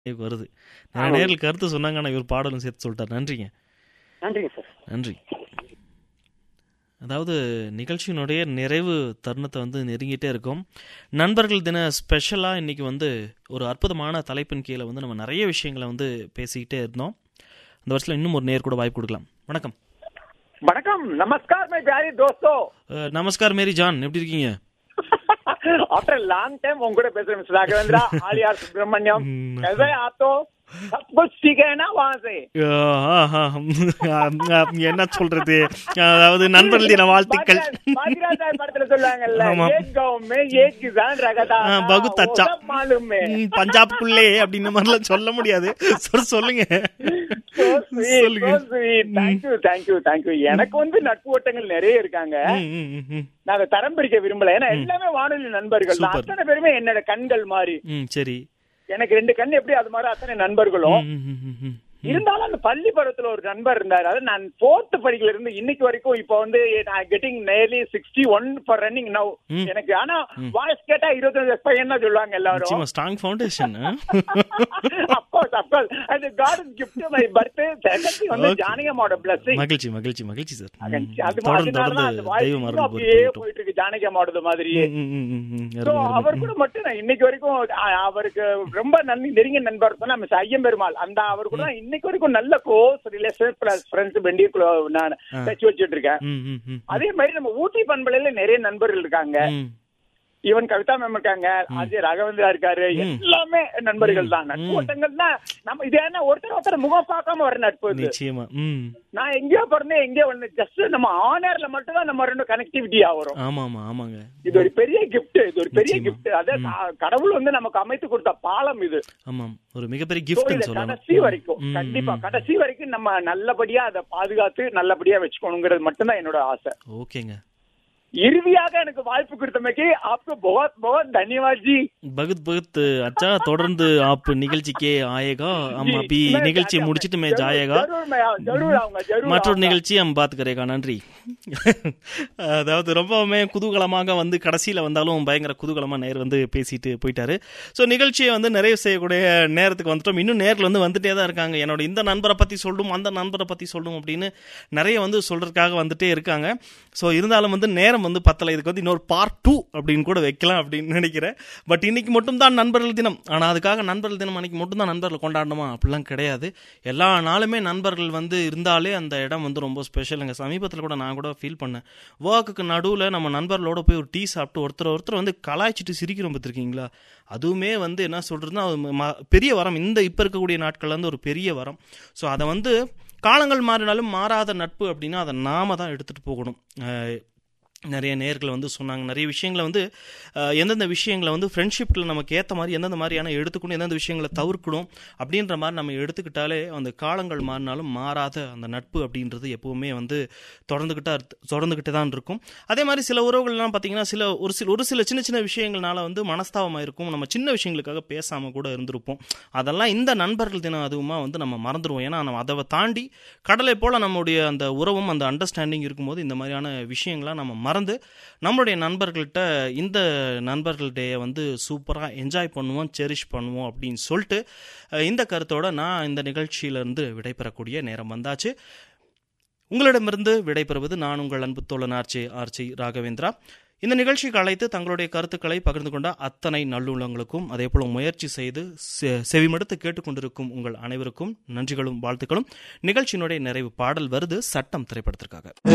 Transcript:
நினைவுக்கு வருது நிறைய நேரில் கருத்து சொன்னாங்க ஆனால் இவர் பாடலும் சேர்த்து சொல்லிட்டார் நன்றிங்க நன்றிங்க சார் நன்றி அதாவது நிகழ்ச்சியினுடைய நிறைவு தருணத்தை வந்து நெருங்கிட்டே இருக்கும் நண்பர்கள் தின ஸ்பெஷலாக இன்னைக்கு வந்து ஒரு அற்புதமான தலைப்பின் கீழே வந்து நம்ம நிறைய விஷயங்களை வந்து பேசிக்கிட்டே இருந்தோம் அந்த வருஷத்தில் இன்னும் ஒரு நேர் கூட வாய்ப்பு கொடுக்கலாம் வணக்கம் வணக்கம் நமஸ்கார் மை प्यारे दोस्तों அஹ், நமஸ்கார் மேரி ஜான் எப்படி இருக்கீங்க आफ्टर लॉन्ग टाइम उन கூட பேசுறேன் மிஸ்டர் ராகவேந்திரா ஆலியார் சுப்ரமணியம் हम्म। कैसे आप तो सब कुछ ठीक है ना वहाँ से அஹ், ஆஹா, அஹ், என்ன சொல்றது அதாவது நண்பர்கள் தின வாழ்த்துக்கள் बाजीराव साहब படத்துல சொல்லுவாங்கல்ல ஆமா. एक गांव में एक किसान रहता ஆ, था बहुत वो अच्छा. सब मालूम है ம், பஞ்சாப்குள்ளே அப்படின்ற மாதிரிலாம் சொல்ல முடியாது சொல் சொல்லுங்க So sweet, சொல்லுங்க. so sweet. Thank you, thank you, thank you. எனக்கு வந்து நட்பு வட்டங்கள் நிறைய இருக்காங்க ம், ம், ம், ம். நான் அதை தரம் பிரிக்க விரும்பல ஏன்னா எல்லாமே வானொலி நண்பர்கள் தான். Super. அத்தனை பேருமே என்னோட கண்கள் மாதிரி ம் சரி எனக்கு ரெண்டு கண் எப்படி அது மாதிரி அத்தனை நண்பர்களும் ம், ம், ம், ம், ம். இருந்தாலும் அந்த பள்ளி பருவத்துல ஒரு நண்பர் இருந்தாரு அது நான் போர்த் படிக்கல இருந்து இன்னைக்கு வரைக்கும் இப்ப வந்து getting nearly sixty one for running now ம். எனக்கு ஆனா வாய்ஸ் கேட்டா இருபத்தஞ்சு பையன் தான் சொல்லுவாங்க எல்லாரும் நிச்சயமா ஸ்ட்ராங் ஃபவுண்டேஷன் அப்கோர்ஸ் அப்கோர்ஸ் அது God gift my birth second வந்து Okay. ஜானகம்மாவோட பிளஸிங் மகிழ்ச்சி மகிழ்ச்சி மகிழ்ச்சி சார் ம், ம். அது தொடர்ந்து அதனாலதான் அந்த தொடர்ந்து வாய்ஸ் தெய்வம் அருள் அப்படியே புரியட்டும். போயிட்டு இருக்கு ஜானகம்மாவோட மாதிரியே ம், ம், ம், ம், ம். So, அருமை, அவர் அருமை. கூட மட்டும் நான் இன்னைக்கு வரைக்கும் அ- அவருக்கு ரொம்ப நன்றி நெருங்கிய நண்பர் சொன்னா மிஸ் ஐயம் பெருமாள் அந்த அவர் கூட நான் இன்னைக்கு வரைக்கும் நல்ல க்ளோஸ் ரிலேஷன் பிளஸ் ஃப்ரெண்ட்ஸ் பெண்டிய நான் ஆ. டச் வச்சுட்டு இருக்கேன் ம், ம், ம். அதே மாதிரி நம்ம ஊட்டி பண்பலையில நிறைய நண்பர்கள் இருக்காங்க ம். ஈவன் கவிதா மேம் இருக்காங்க அஜய் ராகவேந்திரா இருக்காரு எல்லாமே நண்பர்கள் தான் நட்பு ம். வட்டங்கள் தான் நம்ம இது என்ன ஒருத்தர் ஒருத்தர் முகம் பார்க்காம வர நட்பு இது நிச்சயமா ம் நான் எங்கேயோ பிறந்தேன் எங்கேயோ வந்து ஜஸ்ட் நம்ம ஆனர்ல மட்டும் தான் நம்ம ரெண்டும் கனெக்டிவிட்டி ஆகிறோம் ஆமா ஆமா ஆமாங்க இது ஒரு பெரிய கிஃப்ட் இது ஒரு பெரிய நிச்சயமா. கிஃப்ட் அதே க- கடவுள் வந்து நமக்கு அமைத்து கொடுத்த பாலம் இது ஆமாம் ஒரு மிகப்பெரிய So, கிஃப்ட்னு இத சொல்லலாம் கடைசி வரைக்கும் ம், கண்டிப்பா ம். கடைசி வரைக்கும் நம்ம நல்லபடியா அதை பாதுகாத்து நல்லபடியா வச்சுக்கணுங்கிறது மட்டும்தான் என்னோட ஆசை ஓகேங்க இறுதியாக எனக்கு வாய்ப்பு கொடுத்தமைக்கு आपको बहुत बहुत धन्यवाद जी பகத் பகத் அச்சா தொடர்ந்து ஆப் நிகழ்ச்சிக்கே ஆயேகா हम अभी मैं நிகழ்ச்சி जाता- முடிச்சிட்டு मैं जरूर- जाएगा जरूर मैं आऊं- जरूर आऊंगा जरूर மற்றொரு आऊंगा। நிகழ்ச்சி நம்ம பாத்து கரேகா நன்றி அதாவது ரொம்பவுமே குதூகலமாக வந்து கடைசியில் வந்தாலும் பயங்கர குதூகலமா நேர் வந்து பேசிட்டு போயிட்டாரு ஸோ நிகழ்ச்சியை வந்து நிறைவு செய்யக்கூடிய நேரத்துக்கு வந்துட்டோம் இன்னும் நேரில் வந்து வந்துட்டே தான் இருக்காங்க என்னோட இந்த நண்பரை பற்றி சொல்லணும் அந்த நண்பரை பற்றி சொல்லணும் அப்படின்னு நிறைய வந்து சொல்றதுக்காக வந்துட்டே இருக்காங்க ஸோ இருந்தாலும் வந்து நேரம் வந்து பத்தலை இதுக்கு வந்து இன்னொரு பார்ட் டூ அப்படின்னு கூட வைக்கலாம் அப்படின்னு நினைக்கிறேன் பட் இன்னைக்கு மட்டும் தான் நண்பர்கள் தினம் ஆனால் அதுக்காக நண்பர்கள் தினம் அன்னைக்கு மட்டும் தான் நண்பர்கள் கொண்டாடணுமா அப்படிலாம் கிடையாது எல்லா நாளுமே நண்பர்கள் வந்து இருந்தாலே அந்த இடம் வந்து ரொம்ப ஸ்பெஷலுங்க சமீபத்தில் கூட நான் கூட ஃபீல் பண்ணேன் ஒர்க்குக்கு நடுவில் நம்ம நண்பர்களோட போய் ஒரு டீ சாப்பிட்டு ஒருத்தர் ஒருத்தர் வந்து கலாய்ச்சிட்டு சிரிக்கிறோம் பார்த்துருக்கீங்களா அதுவுமே வந்து என்ன சொல்கிறதுனா பெரிய வரம் இந்த இப்போ இருக்கக்கூடிய நாட்கள்ல வந்து ஒரு பெரிய வரம் ஸோ அதை வந்து காலங்கள் மாறினாலும் மாறாத நட்பு அப்படின்னா அதை நாம தான் எடுத்துகிட்டு போகணும் அஹ் நிறைய நேர்கள் வந்து சொன்னாங்க நிறைய விஷயங்களை வந்து அஹ், எந்தெந்த விஷயங்களை வந்து ஃப்ரெண்ட்ஷிப்பில் நமக்கு ஏற்ற மாதிரி எந்தெந்த மாதிரியான எடுத்துக்கணும் எந்தெந்த விஷயங்களை தவிர்க்கணும் அப்படின்ற மாதிரி நம்ம எடுத்துக்கிட்டாலே அந்த காலங்கள் மாறினாலும் மாறாத அந்த நட்பு அப்படின்றது எப்பவுமே வந்து தொடர்ந்துக்கிட்டா இருக்கு- தொடர்ந்துக்கிட்டே தான் இருக்கும் அதே மாதிரி சில உறவுகள்லாம் பார்த்தீங்கன்னா சில ஒரு சில ஒரு சில சின்ன சின்ன விஷயங்கள்னால வந்து மனஸ்தாபமாக இருக்கும் நம்ம சின்ன விஷயங்களுக்காக பேசாமல் கூட இருந்திருப்போம் அதெல்லாம் இந்த நண்பர்கள் தினம் அதுவுமா வந்து நம்ம மறந்துடுவோம் ஏன்னா நம்ம அதை தாண்டி கடலை போல் நம்முடைய அந்த உறவும் அந்த அண்டர்ஸ்டாண்டிங் இருக்கும்போது இந்த மாதிரியான விஷயங்கள்லாம் நம்ம மறந்து நம்மளுடைய நண்பர்கள்ட்ட இந்த நண்பர்கள் டேயை வந்து சூப்பராக என்ஜாய் பண்ணுவோம் செரிஷ் பண்ணுவோம் அப்படின்னு சொல்லிட்டு அஹ், இந்த கருத்தோட நான் இந்த நிகழ்ச்சியிலிருந்து விடைபெறக்கூடிய நேரம் வந்தாச்சு உங்களிடமிருந்து விடைபெறுவது நான் உங்கள் அன்பு தோழன் ஆர்ச்சி ஆர்ச்சி ராகவேந்திரா இந்த நிகழ்ச்சிக்கு அழைத்து தங்களுடைய கருத்துக்களை பகிர்ந்து கொண்ட அத்தனை நல்லுள்ளங்களுக்கும் அதே போல முயற்சி செய்து செ- செவிமடுத்து கேட்டுக்கொண்டிருக்கும் உங்கள் அனைவருக்கும் நன்றிகளும் வாழ்த்துக்களும் நிகழ்ச்சியினுடைய நிறைவு பாடல் வருது சட்டம் திரைப்படத்திற்காக